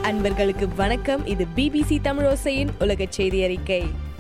அன்பர்களுக்கு வணக்கம் இது பிபிசி தமிழோசையின் உலக செய்தி அறிக்கை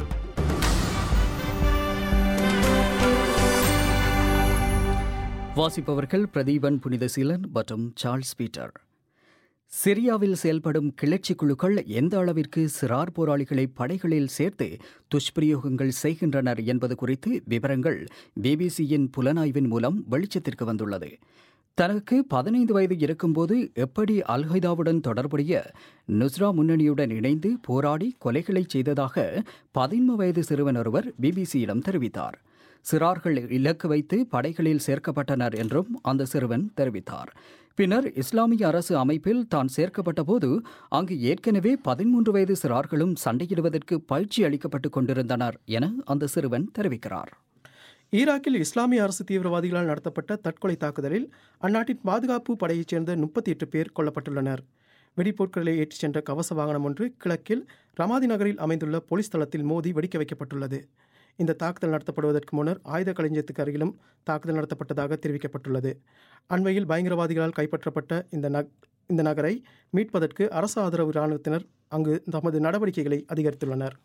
வாசிப்பவர்கள் பிரதீபன் புனிதசீலன் மற்றும் சார்ல்ஸ் பீட்டர் சிரியாவில் செயல்படும் கிளர்ச்சி குழுக்கள் எந்த அளவிற்கு சிறார் போராளிகளை படைகளில் சேர்த்து துஷ்பிரயோகங்கள் செய்கின்றனர் என்பது குறித்து விவரங்கள் பிபிசியின் புலனாய்வின் மூலம் வெளிச்சத்திற்கு வந்துள்ளது தனக்கு பதினைந்து வயது இருக்கும்போது எப்படி அல்கைதாவுடன் தொடர்புடைய நுஸ்ரா முன்னணியுடன் இணைந்து போராடி கொலைகளை செய்ததாக பதின்ம வயது சிறுவன் ஒருவர் பிபிசியிடம் தெரிவித்தார் சிறார்கள் இலக்கு வைத்து படைகளில் சேர்க்கப்பட்டனர் என்றும் அந்த சிறுவன் தெரிவித்தார் பின்னர் இஸ்லாமிய அரசு அமைப்பில் தான் சேர்க்கப்பட்ட போது அங்கு ஏற்கனவே பதிமூன்று வயது சிறார்களும் சண்டையிடுவதற்கு பயிற்சி அளிக்கப்பட்டுக் கொண்டிருந்தனர் என அந்த சிறுவன் தெரிவிக்கிறார் ஈராக்கில் இஸ்லாமிய அரசு தீவிரவாதிகளால் நடத்தப்பட்ட தற்கொலை தாக்குதலில் அந்நாட்டின் பாதுகாப்பு படையைச் சேர்ந்த முப்பத்தி எட்டு பேர் கொல்லப்பட்டுள்ளனர் வெடிப்பொருட்களை ஏற்றிச் சென்ற கவச வாகனம் ஒன்று கிழக்கில் ரமாதி நகரில் அமைந்துள்ள போலீஸ் தளத்தில் மோதி வெடிக்க வைக்கப்பட்டுள்ளது இந்த தாக்குதல் நடத்தப்படுவதற்கு முன்னர் ஆயுத களஞ்சியத்துக்கு அருகிலும் தாக்குதல் நடத்தப்பட்டதாக தெரிவிக்கப்பட்டுள்ளது அண்மையில் பயங்கரவாதிகளால் கைப்பற்றப்பட்ட இந்த நக் இந்த நகரை மீட்பதற்கு அரசு ஆதரவு இராணுவத்தினர் அங்கு தமது நடவடிக்கைகளை அதிகரித்துள்ளனர்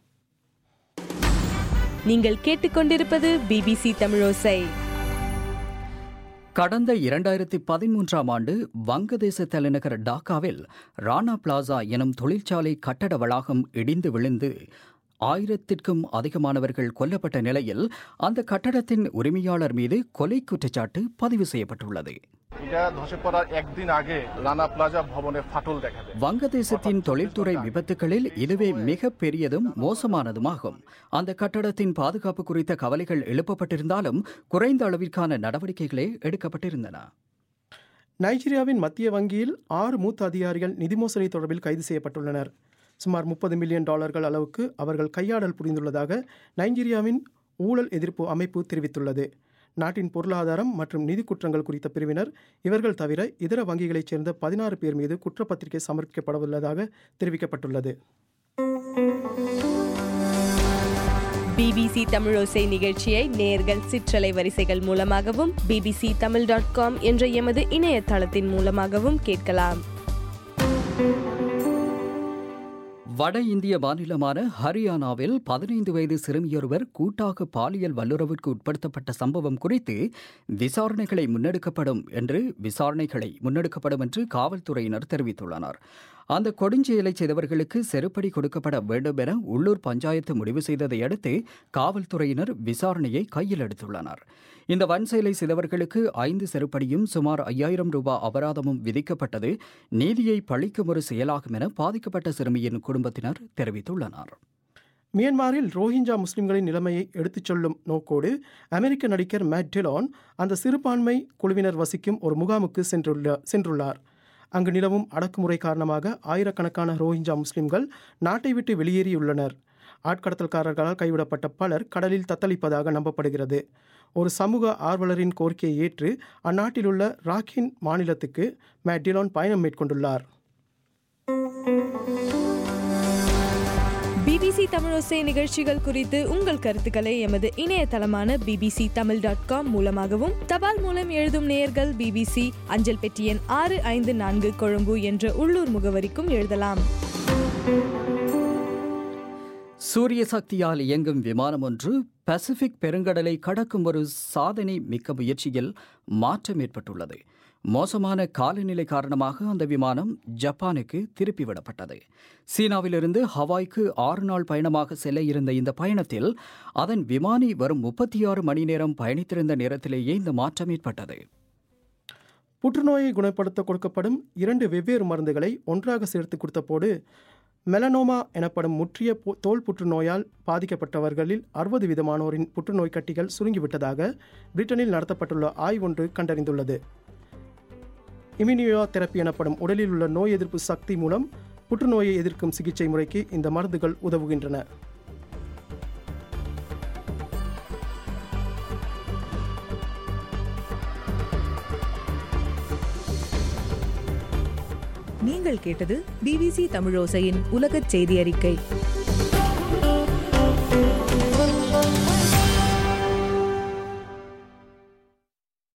நீங்கள் கேட்டுக்கொண்டிருப்பது பிபிசி தமிழோசை கடந்த இரண்டாயிரத்தி பதிமூன்றாம் ஆண்டு வங்கதேச தலைநகர் டாக்காவில் ராணா பிளாசா எனும் தொழிற்சாலை கட்டட வளாகம் இடிந்து விழுந்து ஆயிரத்திற்கும் அதிகமானவர்கள் கொல்லப்பட்ட நிலையில் அந்த கட்டடத்தின் உரிமையாளர் மீது கொலை குற்றச்சாட்டு பதிவு செய்யப்பட்டுள்ளது এটা ধসে পড়ার একদিন আগে রানা প্লাজা ভবনে ফাটল দেখা দেয় வங்கதேசத்தின் தொழில்துறை விபத்துகளில் இதுவே மிக பெரியதும் மோசமானதுமாகும் அந்த கட்டடத்தின் பாதுகாப்பு குறித்த கவலைகள் எழுப்பப்பட்டிருந்தாலும் குறைந்த அளவிற்கான நடவடிக்கைகளே எடுக்கப்பட்டிருந்தன நைஜீரியாவின் மத்திய வங்கியில் ஆறு மூத்த அதிகாரிகள் நிதி மோசடி தொடர்பில் கைது செய்யப்பட்டுள்ளனர் சுமார் முப்பது மில்லியன் டாலர்கள் அளவுக்கு அவர்கள் கையாடல் புரிந்துள்ளதாக நைஜீரியாவின் ஊழல் எதிர்ப்பு அமைப்பு தெரிவித்துள்ளது நாட்டின் பொருளாதாரம் மற்றும் நிதி குற்றங்கள் குறித்த பிரிவினர் இவர்கள் தவிர இதர வங்கிகளைச் சேர்ந்த பதினாறு பேர் மீது குற்றப்பத்திரிகை சமர்ப்பிக்கப்படவுள்ளதாக தெரிவிக்கப்பட்டுள்ளது பிபிசி தமிழோசை நிகழ்ச்சியை நேர்கள் சிற்றலை வரிசைகள் மூலமாகவும் பிபிசி தமிழ் டாட் காம் என்ற எமது இணையதளத்தின் மூலமாகவும் கேட்கலாம் வட இந்திய மாநிலமான ஹரியானாவில் பதினைந்து வயது சிறுமியொருவர் கூட்டாக பாலியல் வல்லுறவிற்கு உட்படுத்தப்பட்ட சம்பவம் குறித்து விசாரணைகளை முன்னெடுக்கப்படும் என்று விசாரணைகளை முன்னெடுக்கப்படும் என்று காவல்துறையினர் தெரிவித்துள்ளனர் அந்த கொடுஞ்செயலை செய்தவர்களுக்கு செருப்படி கொடுக்கப்பட வேண்டும் என உள்ளூர் பஞ்சாயத்து முடிவு செய்ததை அடுத்து காவல்துறையினர் விசாரணையை கையில் எடுத்துள்ளனர் இந்த வன்செயலை செய்தவர்களுக்கு ஐந்து செருப்படியும் சுமார் ஐயாயிரம் ரூபாய் அபராதமும் விதிக்கப்பட்டது நீதியை பழிக்கும் ஒரு செயலாகும் என பாதிக்கப்பட்ட சிறுமியின் குடும்பத்தினர் தெரிவித்துள்ளனர் மியான்மரில் ரோஹிஞ்சா முஸ்லிம்களின் நிலைமையை எடுத்துச் சொல்லும் நோக்கோடு அமெரிக்க நடிகர் மேட் டெலான் அந்த சிறுபான்மை குழுவினர் வசிக்கும் ஒரு முகாமுக்கு சென்றுள்ள சென்றுள்ளார் அங்கு நிலவும் அடக்குமுறை காரணமாக ஆயிரக்கணக்கான ரோஹிஞ்சா முஸ்லிம்கள் நாட்டை விட்டு வெளியேறியுள்ளனர் ஆட்கடத்தல்காரர்களால் கைவிடப்பட்ட பலர் கடலில் தத்தளிப்பதாக நம்பப்படுகிறது ஒரு சமூக ஆர்வலரின் கோரிக்கையை ஏற்று அந்நாட்டிலுள்ள ராக்கின் மாநிலத்துக்கு மேட் டிலான் பயணம் மேற்கொண்டுள்ளார் பிபிசி தமிழோசை நிகழ்ச்சிகள் குறித்து உங்கள் கருத்துக்களை எமது இணையதளமான பிபிசி தமிழ் டாட் காம் மூலமாகவும் தபால் மூலம் எழுதும் நேயர்கள் பிபிசி அஞ்சல் பெட்டி எண் ஆறு ஐந்து நான்கு கொழும்பு என்ற உள்ளூர் முகவரிக்கும் எழுதலாம் சூரிய சக்தியால் இயங்கும் விமானம் ஒன்று பசிபிக் பெருங்கடலை கடக்கும் ஒரு சாதனை மிக்க முயற்சியில் மாற்றம் ஏற்பட்டுள்ளது மோசமான காலநிலை காரணமாக அந்த விமானம் ஜப்பானுக்கு திருப்பிவிடப்பட்டது சீனாவிலிருந்து ஹவாய்க்கு ஆறு நாள் பயணமாக செல்ல இருந்த இந்த பயணத்தில் அதன் விமானி வரும் முப்பத்தி ஆறு மணி நேரம் பயணித்திருந்த நேரத்திலேயே இந்த மாற்றம் ஏற்பட்டது புற்றுநோயை குணப்படுத்த கொடுக்கப்படும் இரண்டு வெவ்வேறு மருந்துகளை ஒன்றாக சேர்த்து கொடுத்தபோது மெலனோமா எனப்படும் முற்றிய பு- தோல் புற்றுநோயால் பாதிக்கப்பட்டவர்களில் அறுபது விதமானோரின் புற்றுநோய் கட்டிகள் சுருங்கிவிட்டதாக பிரிட்டனில் நடத்தப்பட்டுள்ள ஆய்வொன்று கண்டறிந்துள்ளது இம்யூனியோ தெரப்பி எனப்படும் உடலில் உள்ள நோய் எதிர்ப்பு சக்தி மூலம் புற்றுநோயை எதிர்க்கும் சிகிச்சை முறைக்கு இந்த மருந்துகள் உதவுகின்றன நீங்கள் கேட்டது பிபிசி தமிழோசையின் உலகச் செய்தி அறிக்கை